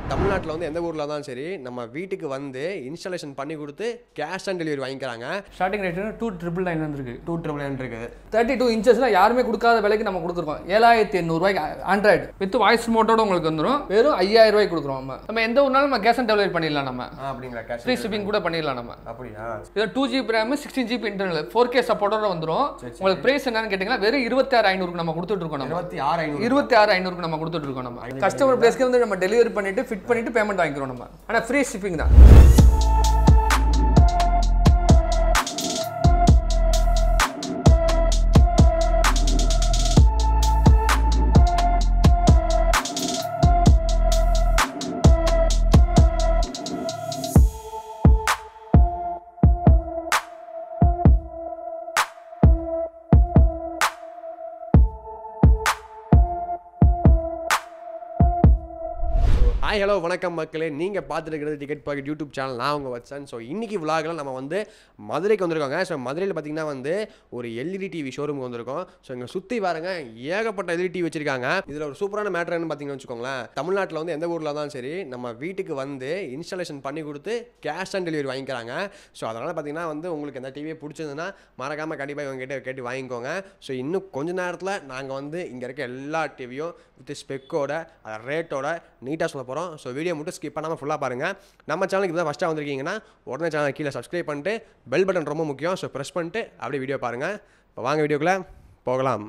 தமிழ்நாட்டில் வந்து எந்த ஊரில் தான் சரி நம்ம வீட்டுக்கு வந்து இன்ஸ்டாலேஷன் பண்ணி கொடுத்து கேஷ் ஆன் டெலிவரி வாங்கிக்கிறாங்க starting rate two triple nine வந்துருக்கு டூ ட்ரிபிள் நைன் இருக்குது தேர்ட்டி டூ இன்ச்சஸ்லாம் யாருமே கொடுக்காத விலைக்கு நம்ம கொடுத்துருக்கோம் ஏழாயிரத்தி எண்ணூறுவாய்க்கு ஆண்ட்ராய்டு வித் வாய்ஸ் மோட்டோட உங்களுக்கு வந்துடும் வெறும் ஐயாயிரம் ரூபாய்க்கு கொடுக்குறோம் நம்ம நம்ம எந்த ஊர்னாலும் நம்ம கேஷ் ஆன் டெலிவரி பண்ணிடலாம் நம்ம ஆ அப்படிங்களா கேஷ் ஃப்ரீ ஷிப்பிங் கூட பண்ணிடலாம் நம்ம அப்படியா இது two GB RAM sixteen GB internal four K சப்போர்ட்டோட வந்துடும் உங்களுக்கு பிரைஸ் என்னன்னு கேட்டிங்கன்னா வெறும் இருபத்தி ஆறு ஐநூறுக்கு நம்ம கொடுத்துட்டு இருக்கோம் நம்ம இருபத்தி ஆறு ஐநூறு இருபத்தி ஆறு ஐநூறுக்கு நம்ம கொடுத்துட்டு இருக்கோம் நம்ம கஸ்டமர் பிளேஸ்க்கு வந்து நம்ம டெலிவரி பண்ணிட்டு ஃபிட் பண்ணிட்டு பேமெண்ட் வாங்கிக்கிறோம் நம்ம ஆனால் ஃப்ரீ ஷிப்பிங் தான் ஹாய் ஹலோ வணக்கம் மக்களே நீங்கள் பார்த்துருக்கிறது டிக்கெட் பாக்கெட் யூடியூப் சேனல் நான் உங்கள் வச்சேன் ஸோ இன்றைக்கி விலாகில் நம்ம வந்து மதுரைக்கு வந்திருக்கோங்க ஸோ மதுரையில் பார்த்தீங்கன்னா வந்து ஒரு எல்இடி டிவி ஷோரூமுக்கு வந்திருக்கோம் ஸோ இங்கே சுற்றி பாருங்க ஏகப்பட்ட எல்இடி டிவி வச்சிருக்காங்க இதில் ஒரு சூப்பரான மேட்டர் என்ன பார்த்தீங்கன்னு வச்சுக்கோங்களேன் தமிழ்நாட்டில் வந்து எந்த ஊரில் தான் சரி நம்ம வீட்டுக்கு வந்து இன்ஸ்டாலேஷன் பண்ணி கொடுத்து கேஷ் ஆன் டெலிவரி வாங்கிக்கிறாங்க ஸோ அதனால் பார்த்தீங்கன்னா வந்து உங்களுக்கு எந்த டிவியை பிடிச்சதுன்னா மறக்காமல் கண்டிப்பாக இவங்க கிட்ட கேட்டு வாங்கிக்கோங்க ஸோ இன்னும் கொஞ்ச நேரத்தில் நாங்கள் வந்து இங்கே இருக்க எல்லா டிவியும் வித் ஸ்பெக்கோட அதை ரேட்டோட நீட்டாக சொல்ல போகிறோம் ஸோ வீடியோ மட்டும் ஸ்கிப் பண்ணாமல் ஃபுல்லாக பாருங்கள் நம்ம சேனலுக்கு தான் ஃபஸ்ட்டாக வந்திருக்கீங்கன்னா உடனே சேனல் கீழே சப்ஸ்கிரைப் பண்ணிட்டு பெல் பட்டன் ரொம்ப முக்கியம் ஸோ ப்ரெஸ் பண்ணிட்டு அப்படியே வீடியோ பாருங்கள் இப்போ வாங்க வீடியோக்குள்ளே போகலாம்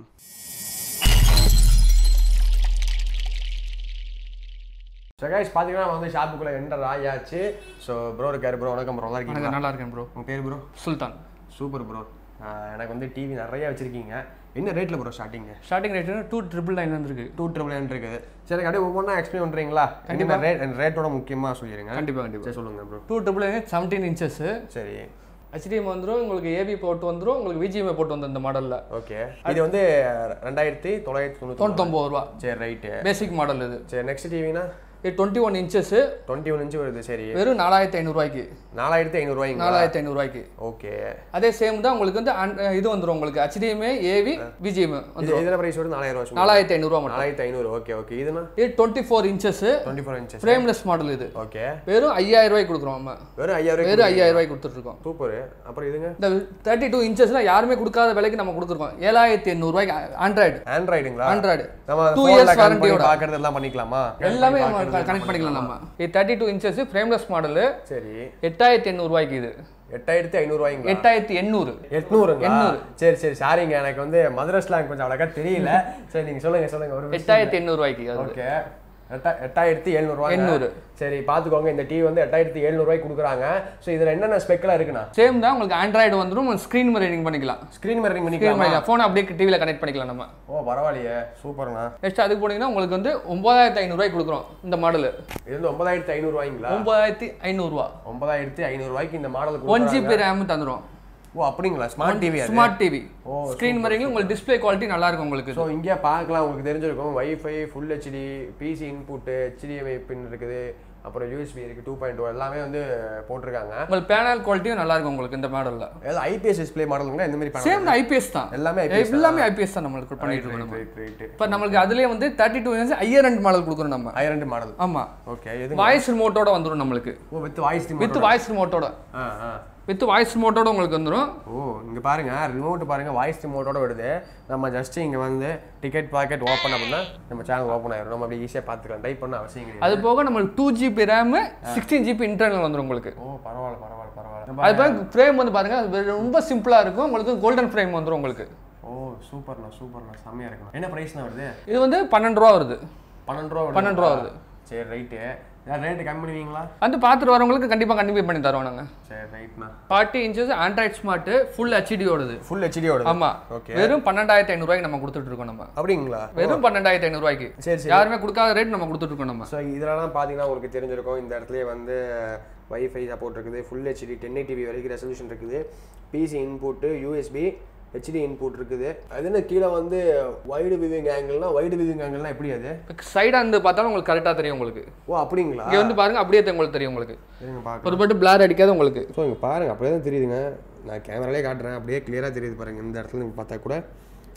ஸோ கைஸ் பார்த்தீங்கன்னா வந்து ஷாப்புக்குள்ளே என்டர் ஆயாச்சு ஸோ ப்ரோ இருக்காரு ப்ரோ வணக்கம் ப்ரோ நல்லா இருக்கீங்களா எனக்கு நல்லா இருக்கேன் ப்ரோ உங்கள் பேர் ப்ரோ சுல்தான் சூப்பர் ப்ரோ எனக்கு வந்து டிவி நிறைய வச்சுருக்கீங்க என்ன ரேட்டில் bro starting starting rate two triple nine வந்துருக்கு டூ ட்ரிபிள் நைன் இருக்குது சரி அப்படியே ஒவ்வொன்றா எக்ஸ்பிளைன் பண்ணுறீங்களா கண்டிப்பாக ரேட் ரேட்டோட முக்கியமாக சொல்லிடுங்க கண்டிப்பாக கண்டிப்பாக சரி சொல்லுங்கள் bro two triple nine seventeen inches சரி ஹெச்டிஎம் வந்துடும் உங்களுக்கு ஏபி போட்டு வந்துடும் உங்களுக்கு விஜிஎம்ஐ போட்டு வந்து இந்த மாடலில் ஓகே இது வந்து ரெண்டாயிரத்தி தொள்ளாயிரத்தி தொண்ணூற்றி தொண்ணூத்தொம்பது ரூபா சரி ரைட்டு பேசிக் மாடல் இது சரி நெக்ஸ்ட் டிவினா இது twenty one inches twenty one inch வருது சரி வெறும் நாலாயிரத்தி ஐநூறுரூவாய்க்கு நாலாயிரத்தி ஐநூறுரூவாய்ங்களா நாலாயிரத்தி ஐநூறுரூவாய்க்கு ஓகே அதே சேம் தான் உங்களுக்கு வந்து un- இது வந்துடும் உங்களுக்கு ஹெச்டிஎம்ஐ ஏவி விஜிஎம் இது வந்துடும் இதில் ப்ரைஸ் வருது நாலாயிரம் ரூபா நாலாயிரத்தி ஐநூறுரூவா மட்டும் நாலாயிரத்தி ஐநூறு ஓகே ஓகே இதுனா இது twenty four inches twenty four inches frameless model இது ஓகே வெறும் ஐயாயிரம் ரூபாய்க்கு கொடுக்குறோம் நம்ம வெறும் ஐயாயிரம் வெறும் ஐயாயிரம் ரூபாய்க்கு கொடுத்துட்ருக்கோம் சூப்பர் அப்புறம் இதுங்க இந்த தேர்ட்டி டூ இன்ச்சஸ்லாம் யாருமே கொடுக்காத விலைக்கு நம்ம கொடுத்துருக்கோம் ஏழாயிரத்தி எண்ணூறுபாய்க்கு ஆண்ட்ராய்டு ஆண்ட்ராய்டுங்களா ஆண்ட்ராய்டு நம்ம Two two years years warranty வாரண்டியோட யோட. பார்க்கறது எல்லாம் பண்ணிக்கலாமா எல்லாமே கனெக்ட் பண்ணிக்கலாம் நம்ம இது thirty two inches frameless model சரி எட்டாயிரத்தி எண்ணூறுபாய்க்கு இது எட்டாயிரத்தி ஐநூறுவாய்ங்களா எட்டாயிரத்தி எண்ணூறு எட்நூறுங்களா சரி சரி சாரிங்க எனக்கு வந்து மதுரை ஸ்லாங் கொஞ்சம் அழகா தெரியல சரி நீங்க சொல்லுங்க சொல்லுங்க ஒரு எட்டாயிரத்தி எண்ணூறுபாய்க்கு அது ஓகே எட்டாயிரத்தி எழுநூறுவா எண்ணூறு. சரி பாத்துக்கோங்க இந்த டிவி வந்து எட்டாயிரத்தி எழுநூறுவாய்க்கு கொடுக்குறாங்க ஸோ இதுல என்னென்ன ஸ்பெக்கெல்லாம் இருக்குண்ணா சேம் தான் உங்களுக்கு ஆண்ட்ராய்டு வந்துடும் ஸ்க்ரீன் ரீடிங் பண்ணிக்கலாம் ஸ்க்ரீன் மிரரிங் ஸ்க்ரீன் பண்ணிக்கலாமா பண்ணிக்கலாம் ஃபோனை அப்படியே டிவியில் கனெக்ட் பண்ணிக்கலாம் நம்ம ஓ பரவாயில்லையே சூப்பர்ண்ணா நெக்ஸ்ட் அதுக்கு போனீங்கன்னா உங்களுக்கு வந்து ஒன்பதாயிரத்தி ஐநூறுபாய்க்கு கொடுக்குறோம் இந்த மாடல் இது வந்து ஒன்பதாயிரத்தி ஐநூறுவாய்ங்களா ஒன்பதாயிரத்தி ஐநூறுரூவா ஒன்பதாயிரத்தி ஐநூறுவாய்க்கு இந்த மாடலுக்கு ஒன் ஜிபி ரேம் தந்துடும் ஓ அப்படிங்களா ஸ்மார்ட் டிவி அது ஸ்மார்ட் டிவி ஓ, ஸ்க்ரீன் மாதிரிங்க உங்களுக்கு டிஸ்ப்ளே குவாலிட்டி நல்லா இருக்கும் உங்களுக்கு ஸோ இங்கே பார்க்கலாம் உங்களுக்கு தெரிஞ்சிருக்கும் wifi full HD PC input HDMI pin இருக்குது அப்புறம் யூஎஸ்பி இருக்குது டூ பாயிண்ட் எல்லாமே வந்து போட்டிருக்காங்க உங்களுக்கு பேனல் குவாலிட்டியும் நல்லா இருக்கும் உங்களுக்கு இந்த மாடல்ல ஏதாவது ஐபிஎஸ் டிஸ்பிளே மாடலுங்களா இந்த மாதிரி panel? சேம் ஐபிஎஸ் தான் எல்லாமே IPS எல்லாமே ஐபிஎஸ் தான் நம்மளுக்கு பண்ணிட்டு இருக்கோம் நம்ம ரைட் ரைட் இப்போ நம்மளுக்கு அதுலயே வந்து தேர்ட்டி டூ இன்ச் ஐயர் ரெண்டு மாடல் கொடுக்குறோம் நம்ம ஐரண்ட் மாடல் ஆமா ஓகே எது வாய்ஸ் ரிமோட்டோட வந்துடும் நம்மளுக்கு ஓ வித் வாய்ஸ் வித் வாய்ஸ் ரிமோட்டோட ஆ ஆ வித் வாய்ஸ் ரிமோட்டோட உங்களுக்கு வந்துடும் ஓ இங்க பாருங்க ரிமோட் பாருங்க வாய்ஸ் ரிமோட்டோட வருது நம்ம ஜஸ்ட் இங்க வந்து டிக்கெட் பாக்கெட் ஓப்பன் அப்படின்னா நம்ம சேனல் ஓப்பன் ஆயிரும் நம்ம அப்படி ஈஸியாக பார்த்துக்கலாம் டைப் பண்ண அவசியம் கிடையாது அது போக நம்மளுக்கு two GB RAM sixteen GB internal வந்துடும் உங்களுக்கு ஓ பரவாயில்ல பரவாயில்ல பரவாயில்ல அது போக ஃப்ரேம் வந்து பாருங்க அது ரொம்ப சிம்பிளா இருக்கும் உங்களுக்கு கோல்டன் ஃப்ரேம் வந்துடும் உங்களுக்கு ஓ சூப்பர்ண்ணா சூப்பர்ண்ணா செம்மையா இருக்கணும் என்ன ப்ரைஸ்ண்ணா வருது இது வந்து பன்னெண்டு ரூபா வருது பன்னெண்டு ரூபா வருது. பன்னெண்டு ரூபா வருது. சரி ரைட்டு ரேட்டு கம்மி பண்ணுவீங்களா வந்து பார்த்துட்டு வரவங்களுக்கு கண்டிப்பா கண்டிப்பா பண்ணி தரோம் நாங்க சரி ரைட்ண்ணா forty inches Android smart full ஹெச்டியோடது ஃபுல் ஹெச்டியோட ஆமா ஓகே வெறும் பன்னெண்டாயிரத்தி ஐநூறுவாய்க்கு நம்ம கொடுத்துட்டு இருக்கோம் நம்ம அப்படிங்களா வெறும் பன்னெண்டாயிரத்தி ஐநூறுவாய்க்கு சரி சரி யாருமே கொடுக்காத ரேட் நம்ம கொடுத்துட்டு இருக்கோம் நம்ம ஸோ இதெல்லாம் பார்த்தீங்கன்னா உங்களுக்கு தெரிஞ்சிருக்கும் இந்த இடத்துலயே வந்து வைஃபை சப்போர்ட் இருக்குது ஃபுல் ஹெச்டி டென் டிவி வரைக்கும் ரெசல்யூஷன் இருக்குது PC input USB HD input இருக்குது அது என்ன கீழே வந்து வைடு விவிங் ஆங்கிள்னா வைடு விவிங் ஆங்கிள்னா எப்படி அது சைடா இருந்து பார்த்தாலும் உங்களுக்கு கரெக்டா தெரியும் உங்களுக்கு ஓ அப்படிங்களா இங்க வந்து பாருங்க அப்படியே உங்களுக்கு தெரியும் உங்களுக்கு இருங்க பார்க்க ஒரு பட்டு பிளார் அடிக்காது உங்களுக்கு ஸோ இங்கே பாருங்க அப்படியே தான் தெரியுதுங்க நான் கேமராலே காட்டுறேன் அப்படியே கிளியராக தெரியுது பாருங்க இந்த இடத்துல நீங்கள் பார்த்தா கூட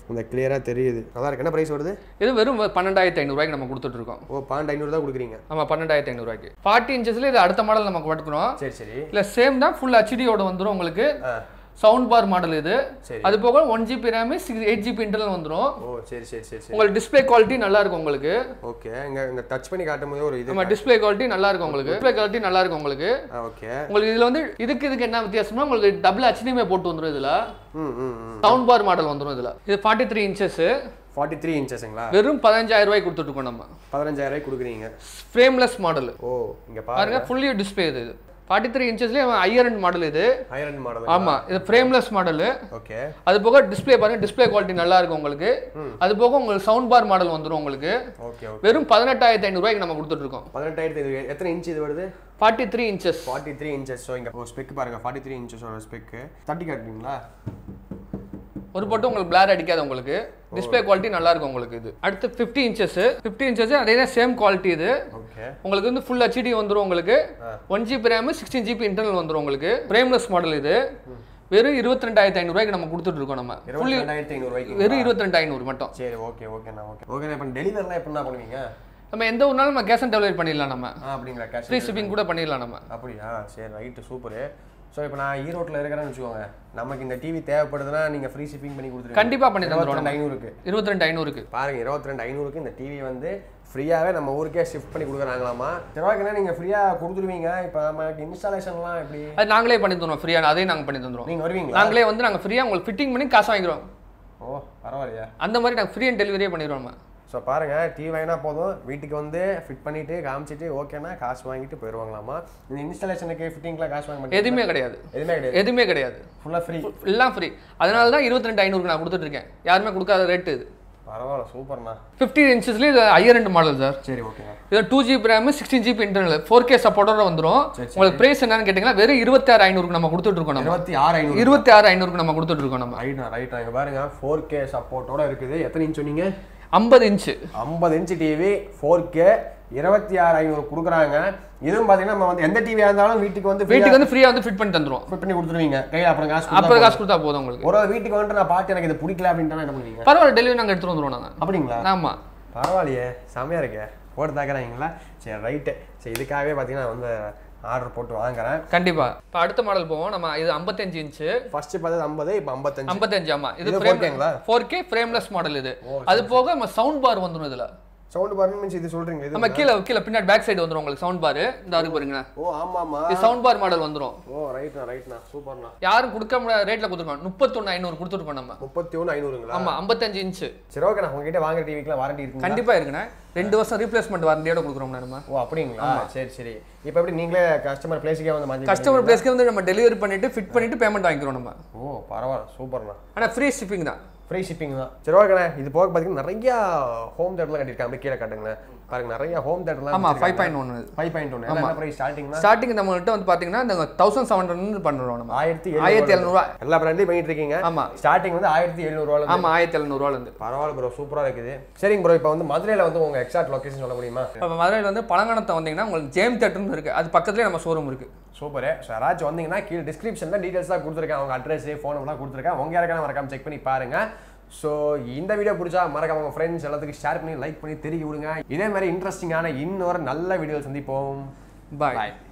இந்த கிளியராக தெரியுது நல்லா இருக்கு என்ன ப்ரைஸ் வருது இது வெறும் பன்னெண்டாயிரத்தி ஐநூறுரூவாய்க்கு நம்ம கொடுத்துட்டு இருக்கோம் ஓ பன்னெண்டு ஐநூறு தான் கொடுக்குறீங்க ஆமாம் பன்னெண்டாயிரத்தி ஐநூறுரூவாய்க்கு ஃபார்ட்டி இன்ச்சஸில் இது அடுத்த மாடல் நமக்கு கொடுக்குறோம் சரி சரி இல்லை சேம் தான் ஃபுல் ஹெச்டியோட வந்துடும் உங்களுக்கு ஆ சவுண்ட் பார் மாடல் இது சரி. அது போக one GB RAM six eight GB internal வந்துடும் ஓ சரி சரி சரி சரி உங்களுக்கு டிஸ்ப்ளே குவாலிட்டி நல்லா இருக்கும் உங்களுக்கு ஓகே இங்கே இங்கே டச் பண்ணி காட்டும் போது ஒரு இது நம்ம டிஸ்ப்ளே குவாலிட்டி நல்லா இருக்கும் உங்களுக்கு டிஸ்ப்ளே குவாலிட்டி நல்லா இருக்கும் உங்களுக்கு ஆ ஓகே உங்களுக்கு இதுல வந்து இதுக்கு இதுக்கு என்ன வித்தியாசம்னா உங்களுக்கு டபுள் ஹெச்டிமே போட்டு வந்துரும் இதுல ம் ம் ம் சவுண்ட் பார் மாடல் வந்துரும் இதுல இது forty three inches forty three இன்ச்சஸுங்களா வெறும் பதினஞ்சாயிரம் ரூபாய்க்கு கொடுத்துட்டு இருக்கோம் நம்ம பதினஞ்சாயிரம் ரூபாய் கொடுக்குறீங்க ஃப்ரேம்லெஸ் மாடல் ஓ இங்கே பாருங்க பாருங்க ஃபுல்லி டிஸ்ப்ளே இது ஃபார்ட்டி த்ரீ இன்ச்சஸ்லேயே ஹையர் அண்ட் மாடல் இது ஹைரன் மாடல் ஆமா இது ஃப்ரேம்லெஸ் மாடல் ஓகே அது போக டிஸ்ப்ளே பாருங்க டிஸ்ப்ளே குவாலிட்டி நல்லா இருக்கும் உங்களுக்கு அது போக உங்களுக்கு சவுண்ட் பார் மாடல் வந்துரும் உங்களுக்கு ஓகே ஓகே வெறும் பதினெட்டாயிரத்தி ஐநூறுபாய்க்கு நம்ம கொடுத்துட்டு இருக்கோம் பதினெட்டாயிரத்தி ஐநூறு. எத்தனை இன்ச் இது வருது forty three inches forty three inches so இங்கே ஓ ஸ்பெக் பாருங்க ஃபார்ட்டி த்ரீ இன்ச்சஸோட ஸ்பெக்கு தட்டி காட்டுறீங்களா ஒரு பட்டும் உங்களுக்கு பிளார் அடிக்காது உங்களுக்கு டிஸ்ப்ளே குவாலிட்டி நல்லா இருக்கும் உங்களுக்கு இது அடுத்து ஃபிஃப்டி இன்ச்சஸ் ஃபிஃப்டி இன்ச்சஸ் அதே தான் சேம் குவாலிட்டி இது ஓகே உங்களுக்கு வந்து ஃபுல் ஹெச்டி வந்துரும் உங்களுக்கு one GB RAM sixteen GB internal வந்துரும் உங்களுக்கு ஃப்ரேம்லெஸ் மாடல் இது வெறும் இருபத்தி ரெண்டாயிரத்தி ஐநூறுபாய்க்கு நம்ம கொடுத்துட்டு இருக்கோம் நம்ம இருபத்தி ரெண்டாயிரத்தி ஐநூறுரூவாய்க்கு வெறும் இருபத்தி ரெண்டு ஐநூறு மட்டும் சரி ஓகே ஓகேண்ணா ஓகே ஓகேண்ணா இப்போ டெலிவரிலாம் எப்படிண்ணா பண்ணுவீங்க நம்ம எந்த ஒரு நாளும் நம்ம கேஷ் ஆன் டெலிவரி பண்ணிடலாம் நம்ம ஆ அப்படிங்களா கேஷ் ஃப்ரீ ஷிப்பிங் கூட பண்ணிடலாம் நம்ம அப்படியா சரி ரைட்டு சூப்பரு ஸோ இப்போ நான் ஈரோட்டில் இருக்கிறேன்னு வச்சுக்கோங்க நமக்கு இந்த டிவி தேவைப்படுதுன்னா நீங்கள் ஃப்ரீ ஷிப்பிங் பண்ணி கொடுத்துருங்க கண்டிப்பா பண்ணி தந்துருவோம் இருபத்தி ரெண்டு ஐநூறுக்கு இருபத்தி ரெண்டு ஐநூறுக்கு பாருங்க இருபத்தி ரெண்டு ஐநூறுக்கு இந்த டிவி வந்து ஃப்ரீயாகவே நம்ம ஊருக்கே ஷிஃப்ட் பண்ணி கொடுக்குறாங்களாமா சரி ஓகேண்ணா நீங்கள் ஃப்ரீயாக கொடுத்துருவீங்க இப்போ நமக்கு இன்ஸ்டாலேஷன்லாம் எப்படி அது நாங்களே பண்ணி தந்துருவோம் ஃப்ரீயாக அதையும் நாங்கள் பண்ணி தந்துருவோம் நீங்கள் வருவீங்களா நாங்களே வந்து நாங்கள் ஃப்ரீயாக உங்களுக்கு ஃபிட்டிங் பண்ணி காசு வாங்கிக்கிறோம் ஓ பரவாயில்லையா அந்த மாதிரி நாங்கள் ஃப்ரீ அண்ட் டெலிவரியே பண்ணிடுவோம் நம்ம ஸோ பாருங்க டிவி வாங்கினா போதும் வீட்டுக்கு வந்து ஃபிட் பண்ணிட்டு காமிச்சிட்டு ஓகேனா காசு வாங்கிட்டு போயிடுவாங்களாமா இந்த இன்ஸ்டாலேஷனுக்கு ஃபிட்டிங்லாம் காசு வாங்க மாட்டீங்க எதுவுமே கிடையாது எதுவுமே கிடையாது எதுவுமே கிடையாது ஃபுல்லாக ஃப்ரீ எல்லாம் ஃப்ரீ அதனால தான் இருபத்தி ரெண்டு ஐநூறுக்கு நான் கொடுத்துட்டு இருக்கேன் யாருமே கொடுக்காத ரேட்டு இது பரவாயில்ல சூப்பர்ண்ணா ஃபிஃப்டி இன்ச்சஸ்லேயே இது ஹையர் ரெண்டு மாடல் சார் சரி ஓகேண்ணா இது two GB RAM sixteen GB internal four K சப்போர்ட்டோட வந்துடும் உங்களுக்கு பிரைஸ் என்னன்னு கேட்டிங்கன்னா வெறும் இருபத்தாறு ஐநூறுக்கு நம்ம கொடுத்துட்டு இருக்கோம் நம்ம இருபத்தி ஆறு ஐநூறு இருபத்தி ஆறு ஐநூறுக்கு நம்ம கொடுத்துட்டு இருக்கோம் நம்ம ரைட்ண்ணா ரைட்ண்ணா இங்கே பாருங்க ஃபோர் கே சப்போர்ட்டோட இருக்குது எத்தனை இன்ச் சொன்னீங்க ஐம்பது இன்ச்சு ஐம்பது இன்ச் டிவி ஃபோர் கே இருபத்தி ஆறு ஐநூறு கொடுக்குறாங்க இதுவும் பார்த்தீங்கன்னா நம்ம வந்து எந்த டிவியாக இருந்தாலும் வீட்டுக்கு வந்து வீட்டுக்கு வந்து ஃப்ரீயாக வந்து ஃபிட் பண்ணி தந்துருவோம் ஃபிட் பண்ணி கொடுத்துருவீங்க கையில் அப்புறம் காசு கொடுத்தா அப்புறம் காசு கொடுத்தா போதும் உங்களுக்கு போதும். ஒரு வேளை வீட்டுக்கு வந்துட்டு நான் பார்த்து எனக்கு இது பிடிக்கல அப்படின்ட்டு என்ன பண்ணுவீங்க பரவாயில்ல டெலிவரி நாங்கள் எடுத்துட்டு வந்துருவோம் நாங்கள் அப்படிங்களா ஆமாம் பரவாயில்லையே செமையாக இருக்கே போட்டு தாக்குறாங்களா சரி ரைட்டு சரி இதுக்காகவே பார்த்தீங்கன்னா வந்து ஆர்டர் போட்டு வாங்குறேன் கண்டிப்பா இப்போ அடுத்த மாடல் போவோம் நம்ம இது ஐம்பத்தஞ்சு இன்ச்சு ஃபர்ஸ்ட் பார்த்தது ஐம்பது இப்போ ஐம்பத்தஞ்சு ஐம்பத்தஞ்சு ஆமா இது இது ஃப்ரேம் 4K ங்களா? ஃபோர் கே ஃப்ரேம்லெஸ் மாடல் இது அது போக நம்ம சவுண்ட் பார் வந்துடும் இதுல சவுண்ட் பாருன்னு மீன்ஸ் இது சொல்றீங்க இது நம்ம கீழே கீழே பின்னாடி பேக் சைடு வந்துரும் உங்களுக்கு சவுண்ட் பார் இந்த இருக்கு பாருங்க ஓ ஆமாமா இது சவுண்ட் பார் மாடல் வந்துரும் ஓ ரைட்ண்ணா ரைட்ண்ணா சூப்பர்ண்ணா யாரும் கொடுக்க முடியாத ரேட்ல கொடுத்துருக்கோம் முப்பத்தொன்னு ஐநூறு கொடுத்துருக்கோம் நம்ம முப்பத்தி ஒன்று ஐநூறுங்களா ஆமா ஐம்பத்தஞ்சு இன்ச்சு சரி ஓகேண்ணா உங்ககிட்ட வாங்குற டிவிக்குலாம் வாரண்டி இருக்குங்களா கண்டிப்பா இருக்குண்ணே ரெண்டு வருஷம் ரீப்ளேஸ்மெண்ட் வாரண்டியோட கொடுக்குறோம் நம்ம ஓ அப்படிங்களா சரி சரி இப்போ எப்படி நீங்களே கஸ்டமர் பிளேஸுக்கே வந்து மாற்றி கஸ்டமர் பிளேஸ்க்கு வந்து நம்ம டெலிவரி பண்ணிட்டு ஃபிட் பண்ணிட்டு பேமெண்ட் வாங்கிக்கிறோம் நம்ம ஓ பரவாயில்ல சூப்பர்ண்ணா ஆனா ஃப்ரீ ஷிப்பிங் தான் ஃப்ரீ ஷிப்பிங் தான் சரி ஓகேண்ணே இது போக பார்த்தீங்கன்னா நிறைய ஹோம் தேட்டர்லாம் கட்டியிருக்காங்க அப்படியே கீழே காட்டுங்களேன் பாருங்க நிறைய ஹோம் தேட்டர்லாம் ஆமா ஃபைவ் பாயிண்ட் ஒன்று ஃபைவ் பாயிண்ட் ஒன்று என்ன ப்ரைஸ் ஸ்டார்டிங்னா ஸ்டார்டிங் நம்மகிட்ட வந்து பாத்தீங்கன்னா இந்த தௌசண்ட் செவன் ஹண்ட்ரட் பண்ணுறோம் நம்ம ஆயிரத்தி ஆயிரத்தி எழுநூறுவா எல்லா பிராண்ட்லையும் பண்ணிட்டு இருக்கீங்க ஆமா ஸ்டார்டிங் வந்து ஆயிரத்தி எழுநூறுவால ஆமா ஆயிரத்தி எழுநூறுவாலேருந்து பரவாயில்ல ப்ரோ சூப்பரா இருக்குது சரிங்க ப்ரோ இப்போ வந்து மதுரையில வந்து உங்க எக்ஸாக்ட் லொகேஷன் சொல்ல முடியுமா இப்போ மதுரையில் வந்து பழங்கானத்தை வந்தீங்கன்னா உங்களுக்கு ஜேம் தேட்டர்னு இருக்குது அது பக்கத்துலேயே நம்ம ஷோரூம் இருக்குது சூப்பர் ஸோ யாராச்சும் வந்தீங்கன்னா கீழே டிஸ்கிரிப்ஷனில் டீட்டெயில்ஸாக கொடுத்துருக்கேன் அவங்க அட்ரஸ் ஃபோன் நம்பர்லாம் கொடுத்துருக்கேன் உங்க யாருக்கான மறக்காம செக் பண்ணி பாருங்க ஸோ இந்த வீடியோ பிடிச்சா மறக்காம உங்க ஃப்ரெண்ட்ஸ் எல்லாத்துக்கும் ஷேர் பண்ணி லைக் பண்ணி தெரிய விடுங்க இதே மாதிரி இன்ட்ரெஸ்டிங்கான இன்னொரு நல்ல வீடியோ சந்திப்போம் பாய் பாய்